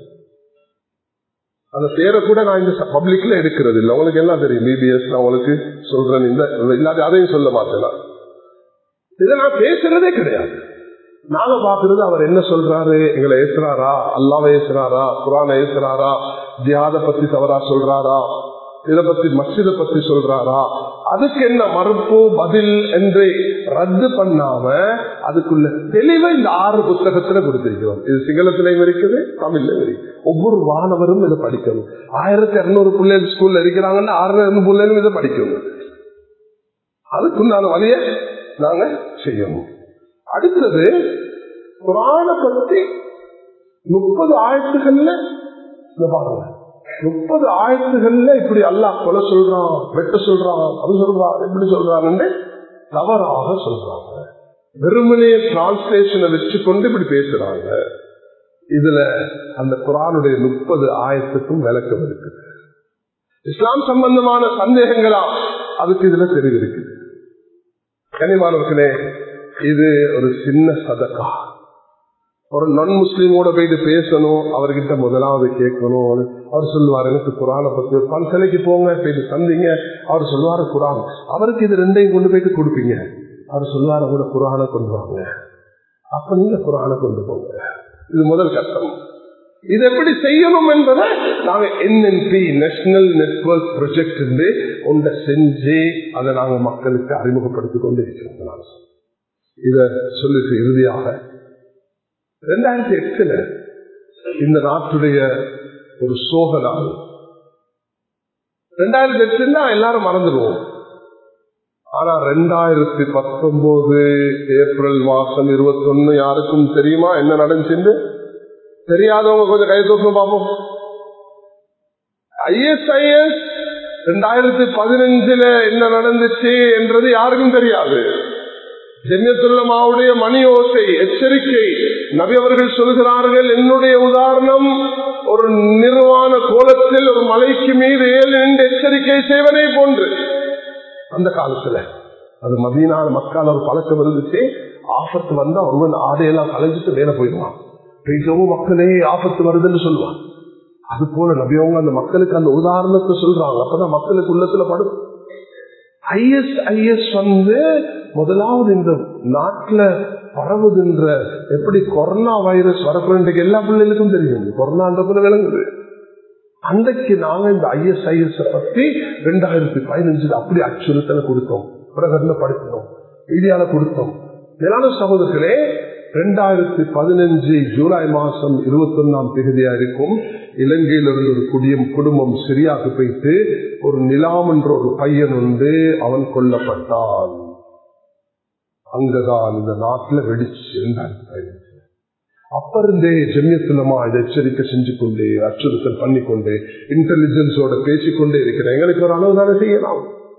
S1: அந்த பேரை கூட நான் இந்த பப்ளிக்ல எடுக்கிறது இல்லை உங்களுக்கு என்ன தெரியும் பிபிஎஸ் நான் உங்களுக்கு சொல்றேன் இந்த இல்லாத அதையும் சொல்ல மாட்டேன் இதை நான் பேசுறதே கிடையாது நாங்க பாக்குறது அவர் என்ன சொல்றாரு எங்களை ஏசுறாரா அல்லாம ஏசுறாரா குரான ஏசுறாரா ஜியாத பத்தி தவறா சொல்றாரா இதை பத்தி மசித பத்தி சொல்றாரா அதுக்கு என்ன மறுப்பு பதில் என்று ரத்து பண்ணாம அதுக்குள்ள தெளிவை இந்த ஆறு புத்தகத்துல கொடுத்திருக்கிறோம் இது சிங்களத்திலையும் இருக்குது தமிழ்லையும் இருக்கு ஒவ்வொரு மாணவரும் இதை படிக்கணும் ஆயிரத்தி இருநூறு பிள்ளைகள் ஸ்கூல்ல இருக்கிறாங்கன்னா ஆயிரம் பிள்ளைகளும் இதை படிக்கணும் அதுக்குண்டான வழிய நாங்க செய்யணும் அடுத்தது குரான பத்தி முப்பது ஆயிரத்துகள்ல பாருங்க முப்பது ஆயிரத்துகள்ல இப்படி அல்லாஹ் கொலை சொல்றான் வெட்ட சொல்றான் அது சொல்றான் எப்படி சொல்றான்னு தவறாக சொல்றாங்க வெறுமனைய டிரான்ஸ்லேஷனை வச்சுக்கொண்டு இப்படி பேசுறாங்க இதுல அந்த குரானுடைய முப்பது ஆயிரத்துக்கும் விளக்கம் இருக்குது இஸ்லாம் சம்பந்தமான சந்தேகங்களா அதுக்கு இதுல தெரிவிருக்குது கனிமானவர்களே இது ஒரு சின்ன சதக்கா ஒரு நான் முஸ்லீமோட போயிட்டு பேசணும் அவர்கிட்ட முதலாவது கேட்கணும் அவர் சொல்லுவார் எனக்கு குரானை பத்தி பல்கலைக்கு போங்க போயிட்டு தந்தீங்க அவர் சொல்லுவாரு குரான் அவருக்கு இது ரெண்டையும் கொண்டு போயிட்டு கொடுப்பீங்க அவர் சொல்லுவாரு கூட குரானை கொண்டு வாங்க அப்ப நீங்க குரானை கொண்டு போங்க இது முதல் கட்டம் இது எப்படி செய்யணும் என்பதை நாங்க என்என்பி நேஷனல் நெட்வொர்க் ப்ரொஜெக்ட் என்று ஒன்றை செஞ்சு அதை நாங்க மக்களுக்கு அறிமுகப்படுத்திக் கொண்டு இருக்கிறோம் இத சொல்லிட்டு இறுதியாக ரெண்டாயிரத்தி எட்டுல இந்த நாட்டுடைய ஒரு சோக நாள் ரெண்டாயிரத்தி எட்டுன்னா எல்லாரும் மறந்துடுவோம் ஆனா ரெண்டாயிரத்தி பத்தொன்பது ஏப்ரல் மாசம் இருபத்தி ஒன்னு யாருக்கும் தெரியுமா என்ன நடந்துச்சு தெரியாதவங்க கொஞ்சம் கை தூக்கணும் பார்ப்போம் ஐஎஸ்ஐஎஸ் ரெண்டாயிரத்தி பதினஞ்சுல என்ன நடந்துச்சு என்றது யாருக்கும் தெரியாது ஜென்யத்துள்ளமாவுடைய மணி ஓசை எச்சரிக்கை நபி அவர்கள் சொல்கிறார்கள் என்னுடைய உதாரணம் ஒரு நிர்வாண கோலத்தில் ஒரு மலைக்கு மீது ஏழு நின்று எச்சரிக்கை செய்வதை போன்று அந்த காலத்துல அது மதியனால மக்கள் ஒரு பழக்கம் இருந்துச்சு ஆபத்து வந்தா ஒருவன் ஆடையெல்லாம் கலைஞ்சிட்டு வேலை போயிடுவான் பெய்யவும் மக்களே ஆபத்து வருதுன்னு சொல்லுவான் அது போல நபியவங்க அந்த மக்களுக்கு அந்த உதாரணத்தை சொல்றாங்க அப்பதான் மக்களுக்கு உள்ளத்துல படும் ஐஎஸ் ஐஎஸ் வந்து முதலாவது இந்த நாட்டுல பரவுகின்ற எப்படி கொரோனா வைரஸ் வரப்போன்றைக்கு எல்லா பிள்ளைகளுக்கும் தெரியும் கொரோனான்றதுல விளங்குது அன்றைக்கு நாங்க இந்த ஐஎஸ்ஐஎஸ் பத்தி ரெண்டாயிரத்தி பதினஞ்சுல அப்படி அச்சுறுத்தலை கொடுத்தோம் பிரகடனப்படுத்தினோம் மீடியால கொடுத்தோம் மேலான சகோதரர்களே ரெண்டாயிரத்தி பதினஞ்சு ஜூலை மாசம் இருபத்தி ஒன்னாம் தேதியா இருக்கும் இலங்கையில் இருந்து ஒரு குடியும் குடும்பம் சிரியாக்கு போயிட்டு ஒரு நிலாம் என்ற ஒரு பையன் உண்டு அவன் கொல்லப்பட்டான் அங்கதான் இந்த நாட்டுல வெடிச்சு ரெண்டாயிரத்தி பதினஞ்சு அப்ப இருந்தே ஜெமியத்துலமா இதை எச்சரிக்கை செஞ்சு கொண்டு அச்சுறுத்தல் பண்ணிக்கொண்டு இன்டெலிஜென்ஸோட பேசிக்கொண்டே இருக்கிறேன் எங்களுக்கு ஒரு அளவு தானே செய்யலாம்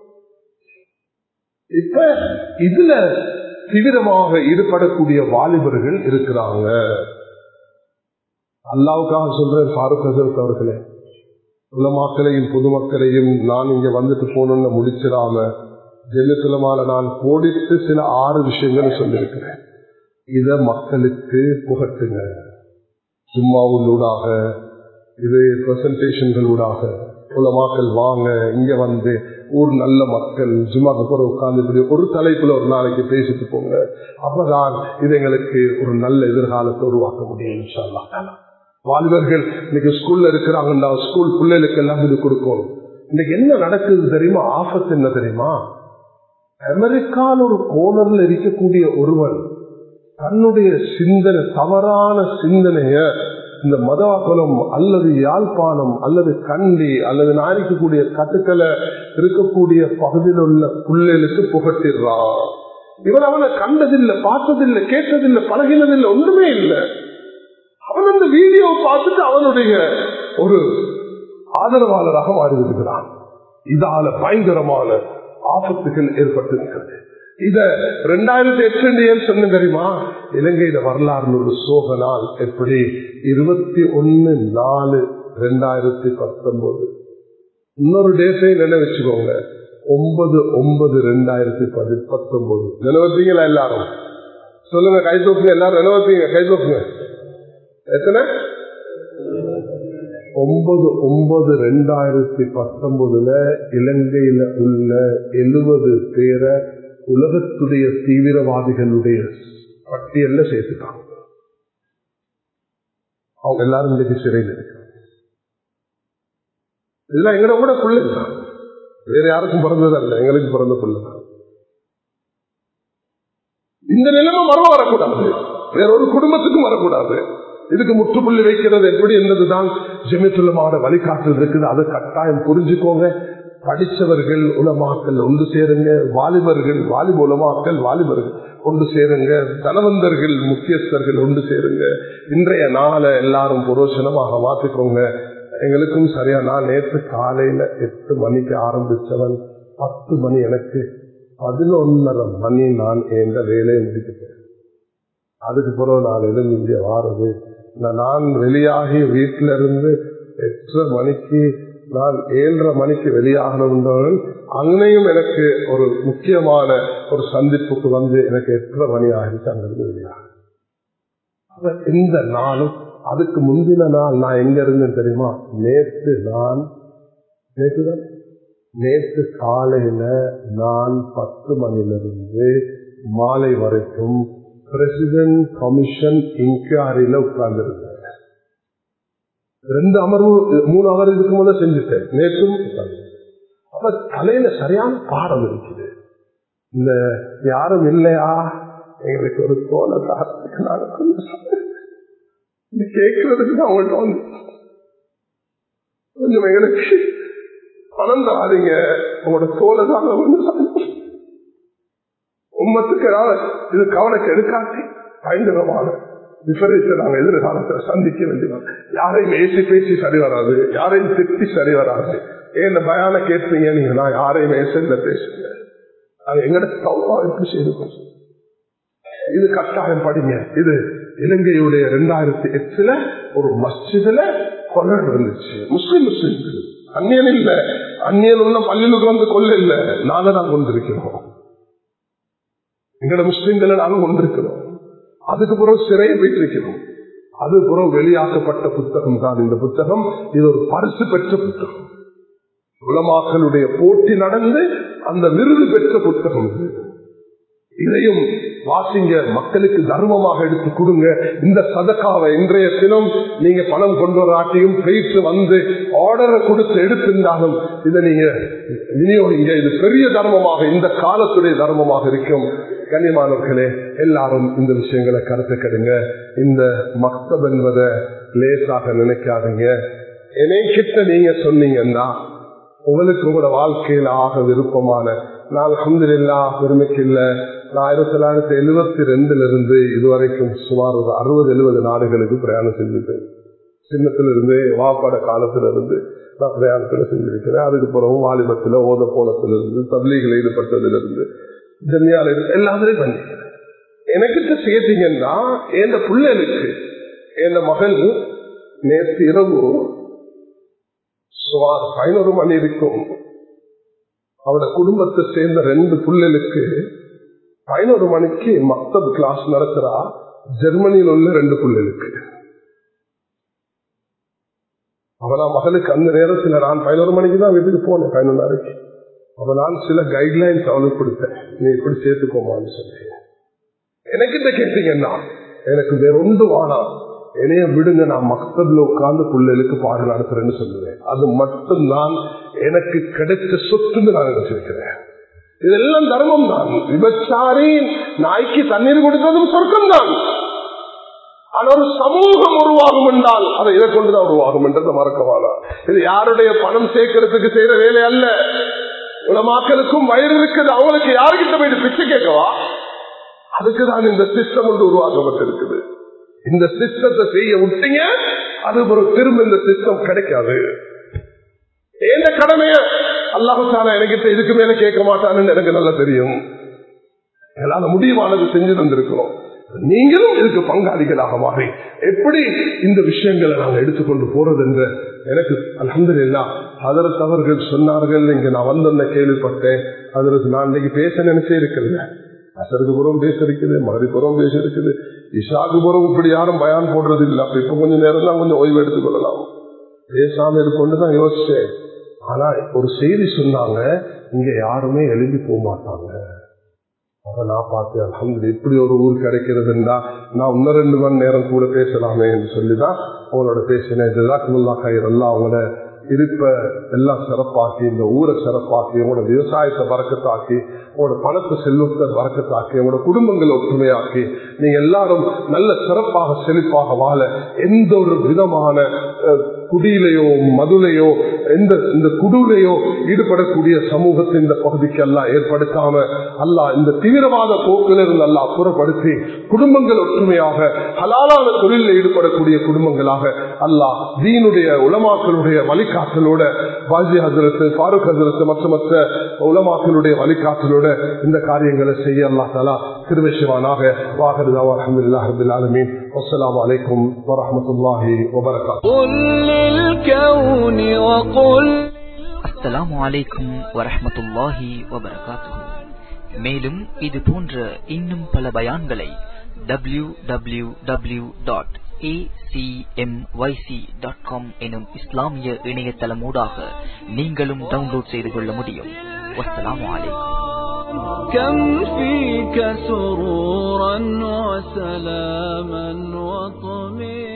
S1: இப்ப இதுல தீவிரமாக ஈடுபடக்கூடிய வாலிபர்கள் இருக்கிறாங்க அல்லாவுக்காக சொல்றேன் ஃபாரூக் ஹசரத் அவர்களே உலமாக்களையும் பொதுமக்களையும் நான் இங்க வந்துட்டு போகணும்னு முடிச்சிடாம ஜெயலலிதமால நான் கோடிட்டு சில ஆறு விஷயங்கள் சொல்லியிருக்கிறேன் இத மக்களுக்கு புகட்டுங்க சும்மாவுள்ளூடாக இது பிரசன்டேஷன்களூடாக உலமாக்கள் வாங்க இங்க வந்து ஊர் நல்ல மக்கள் ஜும்மாக்கு கூட உட்கார்ந்து இப்படி ஒரு தலைப்புல ஒரு நாளைக்கு பேசிட்டு போங்க அப்பதான் இது எங்களுக்கு ஒரு நல்ல எதிர்காலத்தை உருவாக்க முடியும் இன்ஷால்லா வாலிபர்கள் இன்னைக்கு ஸ்கூல்ல இருக்கிறாங்கன்னா ஸ்கூல் பிள்ளைகளுக்கு எல்லாம் இது கொடுக்கணும் இன்னைக்கு என்ன நடக்குது தெரியுமா ஆபத்து என்ன தெரியுமா அமெரிக்கால ஒரு கோணர்ல இருக்கக்கூடிய ஒருவன் தன்னுடைய சிந்தனை தவறான சிந்தனைய இந்த மதவாக்குளம் அல்லது யாழ்ப்பாணம் அல்லது கண்டி அல்லது நாரிக்கக்கூடிய கட்டுக்களை இருக்கக்கூடிய பகுதியில் உள்ள பிள்ளைகளுக்கு புகட்டிடுறான் இவன் அவனை கண்டதில்லை பார்த்ததில்லை கேட்டதில்லை பழகினதில்லை ஒன்றுமே இல்லை அவன் அந்த வீடியோ பார்த்துட்டு அவனுடைய ஒரு ஆதரவாளராக மாறிவிடுகிறான் இதால பயங்கரமான ஆபத்துகள் ஏற்பட்டிருக்கிறது இத ரெண்டாயிரத்தி எட்டு ஏன் சொன்ன தெரியுமா இலங்கையில வரலாறு ஒரு சோக நாள் எப்படி இருபத்தி ஒன்னு நாலு ரெண்டாயிரத்தி பத்தொன்பது இன்னொரு டேட்டை நினைவச்சுக்கோங்க ஒன்பது ஒன்பது ரெண்டாயிரத்தி பதி பத்தொன்பது நினைவத்தீங்களா எல்லாரும் சொல்லுங்க கைதூக்குங்க எல்லாரும் நினைவத்தீங்க கைதூக்குங்க எத்தனை ஒன்பது ஒன்பது ரெண்டாயிரத்தி பத்தொன்பதுல இலங்கையில உள்ள எழுபது பேரை உலகத்துடைய தீவிரவாதிகளுடைய பட்டியல்ல சேர்த்துட்டாங்க அவங்க எல்லாரும் இன்னைக்கு சிறையில் இருக்கிறாங்க இதெல்லாம் எங்கட கூட பிள்ளை தான் வேற யாருக்கும் பிறந்ததல்ல எங்களுக்கு பிறந்த பிள்ளை தான் இந்த நிலைமை மரம் வரக்கூடாது வேற ஒரு குடும்பத்துக்கும் வரக்கூடாது இதுக்கு முற்றுப்புள்ளி வைக்கிறது எப்படி என்பதுதான் ஜெமித்துலமான வழிகாட்டல் இருக்குது அதை கட்டாயம் புரிஞ்சுக்கோங்க படிச்சவர்கள் உலமாக்கல் ஒன்று சேருங்க வாலிபர்கள் வாலிப உலமாக்கல் வாலிபர்கள் ஒன்று சேருங்க தனவந்தர்கள் முக்கியஸ்தர்கள் ஒன்று சேருங்க இன்றைய நாளை எல்லாரும் புரோஷனமாக மாத்திக்கோங்க எங்களுக்கும் சரியா நான் நேற்று காலையில எட்டு மணிக்கு ஆரம்பிச்சவன் பத்து மணி எனக்கு பதினொன்னரை மணி நான் எந்த வேலையை முடிக்கப்பேன் அதுக்கு பிறகு நான் எதுவும் இங்கே வாரது நான் வெளியாகி வீட்டில இருந்து எட்டரை மணிக்கு நான் ஏழரை மணிக்கு வெளியாகணுன்றவன் அன்னையும் எனக்கு ஒரு முக்கியமான ஒரு சந்திப்புக்கு வந்து எனக்கு எட்டரை மணி ஆகிட்டு அங்கிருந்து வெளியாக இந்த நாளும் அதுக்கு முந்தின நாள் நான் எங்க இருந்தேன் தெரியுமா நேற்று நான் நேற்று தான் நேற்று காலையில நான் பத்து மணிலிருந்து மாலை வரைக்கும் பிரசிடென்ட் கமிஷன் இன்குவாரியில உட்கார்ந்து இருந்தேன் ரெண்டு அமர்வு மூணு அவர் இதுக்கு முதல்ல செஞ்சுட்டேன் நேற்றும் அப்ப தலையில சரியான பாடம் இருக்குது இந்த யாரும் இல்லையா எங்களுக்கு ஒரு தோலை தாரத்துக்கு நாங்க கொஞ்சம் இது கேட்கறதுக்கு தான் அவங்கள்ட்ட வந்து கொஞ்சம் எங்களுக்கு பணம் தராதிங்க உங்களோட தோலை தாங்க உம்மத்துக்கு இது கவலைக்கு எடுக்காட்டி பயங்கரமான விபரீத்தை நாங்கள் எதிர்காலத்தில் சந்திக்க வேண்டியது யாரையும் ஏசி பேசி சரி வராது யாரையும் திட்டி சரி வராது ஏன் பயான கேட்பீங்க நீங்க நான் யாரையும் ஏசல பேசுங்க அது எங்கட சௌபா எப்படி செய்து இது கட்டாயம் படிங்க இது இலங்கையுடைய ரெண்டாயிரத்தி எட்டுல ஒரு மஸ்ஜிதுல கொலை இருந்துச்சு முஸ்லிம் முஸ்லிம் அந்நியன் இல்ல அந்நியன் உள்ள பள்ளியிலுக்கு வந்து கொள்ள இல்ல நாங்க தான் கொண்டிருக்கிறோம் எங்கட முஸ்லிம்களை நாங்க கொண்டிருக்கிறோம் அதுக்கு பிறகு சிறையை போயிட்டிருக்கிறோம் அது பிறகு வெளியாக்கப்பட்ட புத்தகம் தான் இந்த புத்தகம் இது ஒரு பரிசு பெற்ற புத்தகம் உலமாக்களுடைய போட்டி நடந்து அந்த விருது பெற்ற புத்தகம் இது இதையும் வாசிங்க மக்களுக்கு தர்மமாக எடுத்து கொடுங்க இந்த சதக்காவை இன்றைய தினம் நீங்க பணம் கொண்டு வராட்டியும் போயிட்டு வந்து ஆர்டரை கொடுத்து எடுத்திருந்தாலும் இதை நீங்க விநியோகிங்க இது பெரிய தர்மமாக இந்த காலத்துடைய தர்மமாக இருக்கும் கனிமானவர்களே எல்லாரும் இந்த விஷயங்களை கருத்து கடுங்க இந்த மக்தப் என்பதை லேசாக நினைக்காதீங்க என்னை கிட்ட நீங்க சொன்னீங்கன்னா உங்களுக்கு உங்களோட வாழ்க்கையில ஆக விருப்பமான நான் அஹமதுல்லா பெருமைக்கு இல்ல நான் ஆயிரத்தி தொள்ளாயிரத்தி எழுபத்தி ரெண்டுல இருந்து இதுவரைக்கும் சுமார் ஒரு அறுபது எழுபது நாடுகளுக்கு பிரயாணம் செஞ்சுட்டேன் சின்னத்துல இருந்து வாப்பாட காலத்துல இருந்து நான் பிரயாணத்துல செஞ்சிருக்கிறேன் அதுக்கு பிறகு வாலிபத்துல ஓத போனத்துல இருந்து தபிலிகள் ஈடுபட்டதுல இருந்து ஜன்யால இருந்து எல்லாத்துலயும் பண்ணிக்கிறேன் எனக்கிட்ட சேர்த்தீங்கன்னா என் பிள்ளைகளுக்கு என் மகள் நேற்று இரவு சுமார் பதினோரு மணி இருக்கும் அவட குடும்பத்தை சேர்ந்த ரெண்டு பிள்ளைகளுக்கு பதினோரு மணிக்கு மக்தப் கிளாஸ் நடத்துறா ஜெர்மனியில் உள்ள ரெண்டு பிள்ளைகளுக்கு அவனா மகளுக்கு அந்த நேரத்தில் நான் பதினோரு மணிக்கு தான் வீட்டுக்கு போனேன் பதினொன்று நாளைக்கு அப்ப நான் சில கைட்லைன்ஸ் அவளுக்கு கொடுத்தேன் நீ இப்படி சேர்த்துக்கோமான்னு சொல்லி எனக்கிட்ட கேட்டீங்கன்னா எனக்கு வேற ஒன்று வானா என்னைய விடுங்க நான் மக்தப்ல உட்கார்ந்து பிள்ளைகளுக்கு பாடு நடத்துறேன்னு சொல்லுவேன் அது மட்டும்தான் எனக்கு கிடைச்ச சொத்துன்னு நான் நினைச்சிருக்கிறேன் இதெல்லாம் தர்மம் தான் விபச்சாரி நாய்க்கு தண்ணீர் கொடுத்ததும் சொர்க்கம் தான் ஆனா ஒரு சமூகம் உருவாகும் என்றால் அதை இதை கொண்டுதான் உருவாகும் என்றதை மறக்கவானா இது யாருடைய பணம் சேர்க்கறதுக்கு செய்யற வேலை அல்ல உலமாக்களுக்கும் வயிறு இருக்குது அவங்களுக்கு யாருக்கிட்ட போயிட்டு பிச்சை கேட்கவா அதுக்குதான் இந்த சிஸ்டம் ஒன்று உருவாக்கப்பட்டிருக்குது இந்த சிஸ்டத்தை செய்ய விட்டீங்க அது ஒரு திரும்ப இந்த சிஸ்டம் கிடைக்காது என்ன கடமைய அல்லாஹால எனக்கிட்ட இதுக்கு மேல கேட்க மாட்டான்னு எனக்கு நல்லா தெரியும் என்னால முடிவானது செஞ்சு தந்திருக்கிறோம் நீங்களும் இதுக்கு பங்காளிகளாக மாறி எப்படி இந்த விஷயங்களை நாங்கள் எடுத்துக்கொண்டு போறது என்ற எனக்கு அலமது இல்லா அதற்கு அவர்கள் சொன்னார்கள் இங்க நான் வந்தோன்ன கேள்விப்பட்டேன் அதற்கு நான் இன்னைக்கு பேச நினைச்சே இருக்கிறேன் அசருக்கு புறம் பேச இருக்குது மகரி புறம் பேச இருக்குது இஷாக்கு புறம் இப்படி யாரும் பயான் போடுறது இல்லை அப்ப இப்ப கொஞ்சம் நேரம் தான் கொஞ்சம் ஓய்வு எடுத்துக் கொள்ளலாம் பேசாம இருக்கொண்டு தான் யோசிச்சேன் ஆனா ஒரு செய்தி சொன்னாங்க இங்க யாருமே எழுதி போக மாட்டாங்க அப்ப நான் பார்த்தேன் அலமது இப்படி ஒரு ஊர் கிடைக்கிறதுன்னா நான் இன்னும் ரெண்டு மணி நேரம் கூட பேசலாமே என்று சொல்லிதான் அவங்களோட பேசினேன் ஜிதாக்குல்லா கயிறு எல்லாம் அவங்களோட இருப்ப எல்லாம் சிறப்பாக்கி இந்த ஊரை சிறப்பாக்கி உங்களோட விவசாயத்தை பறக்கத்தாக்கி உங்களோட பணத்தை செல்வத்தை பறக்கத்தாக்கி உங்களோட குடும்பங்களை ஒற்றுமையாக்கி நீங்க எல்லாரும் நல்ல சிறப்பாக செழிப்பாக வாழ எந்த ஒரு விதமான குடியிலையோ மதுலையோ எந்த இந்த குடுலையோ ஈடுபடக்கூடிய சமூகத்தை இந்த பகுதிக்கு எல்லாம் ஏற்படுத்தாம அல்ல இந்த தீவிரவாத போக்கிலிருந்து அல்ல புறப்படுத்தி குடும்பங்கள் ஒற்றுமையாக ஹலாலான தொழிலில் ஈடுபடக்கூடிய குடும்பங்களாக அல்லாஹ் தீனுடைய உலமாக்களுடைய வழிகாட்டலோட பாஜி ஹசரத்து ஃபாரூக் ஹசரத்து மற்ற மற்ற உலமாக்களுடைய வழிகாட்டலோட இந்த காரியங்களை செய்ய அல்லா தலா திருவிஷவானாக வாகருதா அஹமதுல்லா ரபுல் ஆலமீன் அஸ்லாம் வலைக்கும் வரமத்துல்லாஹி வபரகாத்
S2: للكون وقل
S3: அஸ்ஸலாமு அலைக்கும் வரஹ்மத்துல்லாஹி வபரகாத்துஹு மேலும் இது போன்ற இன்னும் பல பயான்களை டபிள்யூ டபிள்யூ டபிள்யூ டாட் எனும் இஸ்லாமிய இணையதளமூடாக நீங்களும் டவுன்லோட் செய்து கொள்ள முடியும் வஸ்ஸலாமு அலைக்கும்
S2: كم فيك سرورا وسلاما وطمئنا